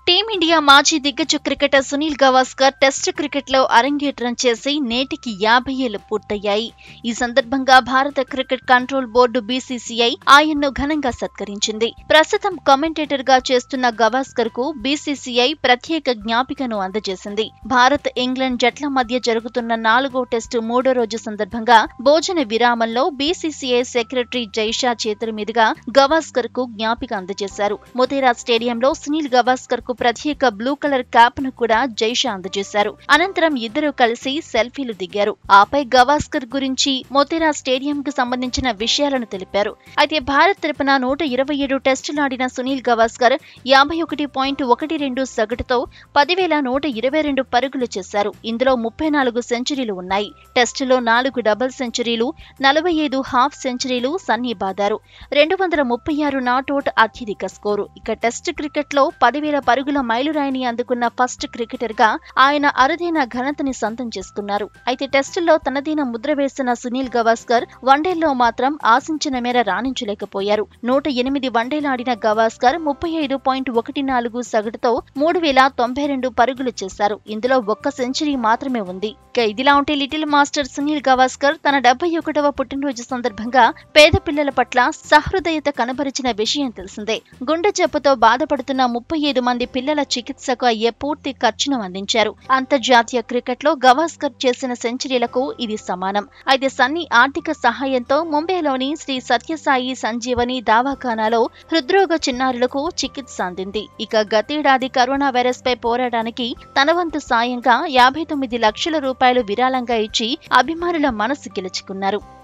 team India మాజీ దిగ్గజ cricketer Sunil Gavaskar test క్రికెట్లో అరంగేట్రం చేసి నేటికి యాభై ఏళ్లు పూర్తయ్యాయి ఈ సందర్భంగా భారత క్రికెట్ కంట్రోల్ బోర్డు బీసీసీఐ ఆయన్ను ఘనంగా సత్కరించింది ప్రస్తుతం కామెంటేటర్ గా చేస్తున్న గవాస్కర్ కు బీసీసీఐ ప్రత్యేక జ్ఞాపికను అందజేసింది భారత్ ఇంగ్లాండ్ జట్ల మధ్య జరుగుతున్న నాలుగో టెస్టు మూడో రోజు సందర్భంగా భోజన విరామంలో బీసీసీఐ సెక్రటరీ జైషా చేతుల మీదుగా గవాస్కర్ కు జ్ఞాపిక అందజేశారు మొతేరా స్టేడియంలో సునీల్ గవాస్కర్ కు ప్రత్యేక బ్లూ కలర్ క్యాప్ ను కూడా జైషా అందజేశారు అనంతరం ఇద్దరు కలిసి సెల్ఫీలు దిగారు ఆపై గవాస్కర్ గురించి మొతేరా స్టేడియం కు సంబంధించిన విషయాలను తెలిపారు అయితే భారత్ తరపున నూట ఇరవై ఏడు టెస్టులాడిన సునీల్ గవాస్కర్ యాభై ఒకటి పాయింట్ ఒకటి రెండు సగటుతో పదివేల నూట ఇరవై రెండు పరుగులు చేశారు ఇందులో ముప్పై నాలుగు సెంచరీలు ఉన్నాయి టెస్టులో నాలుగు డబుల్ సెంచరీలు నలభై ఐదు హాఫ్ సెంచరీలు సన్నీ బాదారు రెండు వందల ముప్పై ఆరు నాటౌట్ అత్యధిక స్కోరు ఇక టెస్ట్ క్రికెట్లో పదివేల పరుగుల మైలురాయిని అందుకున్న ఫస్ట్ క్రికెటర్ గా ఆయన అరుదైన ఘనతని సొంతం చేసుకున్నారు అయితే టెస్టుల్లో తనదైన ముద్ర వేసిన సునీల్ గవాస్కర్ వన్డేల్లో మాత్రం ఆశించిన మేర రాణించలేకపోయారు నూట ఎనిమిది వన్డేలాడిన గవాస్కర్ ముప్పై ఐదు పాయింట్ ఒకటి నాలుగు సగటుతో మూడు వేల తొంభై రెండు పరుగులు చేశారు ఇందులో ఒక్క సెంచరీ మాత్రమే ఉంది ఇక ఇదిలా ఉంటే లిటిల్ మాస్టర్ సునీల్ గవాస్కర్ తన డెబ్బై ఒకటవ పుట్టినరోజు సందర్భంగా పేద పిల్లల పట్ల సహృదయత కనబరిచిన విషయం తెలిసిందే గుండె జబ్బుతో బాధపడుతున్న ముప్పై ఐదు మంది పిల్లల చికిత్సకు అయ్యే పూర్తి ఖర్చును అందించారు అంతర్జాతీయ క్రికెట్లో గవాస్కర్ చేసిన సెంచరీలకు ఇది సమానం అయితే సన్నీ ఆర్థిక సహాయంతో ముంబైలోని శ్రీ సత్యసాయి సంజీవని దవాఖానాలో హృద్రోగ చిన్నారులకు చికిత్స అందింది ఇక గతేడాది కరోనా వైరస్ పై పోరాటానికి తన వంతు సాయంగా యాభై తొమ్మిది లక్షల రూపాయలు విరాళంగా ఇచ్చి అభిమానుల మనసు గెలుచుకున్నారు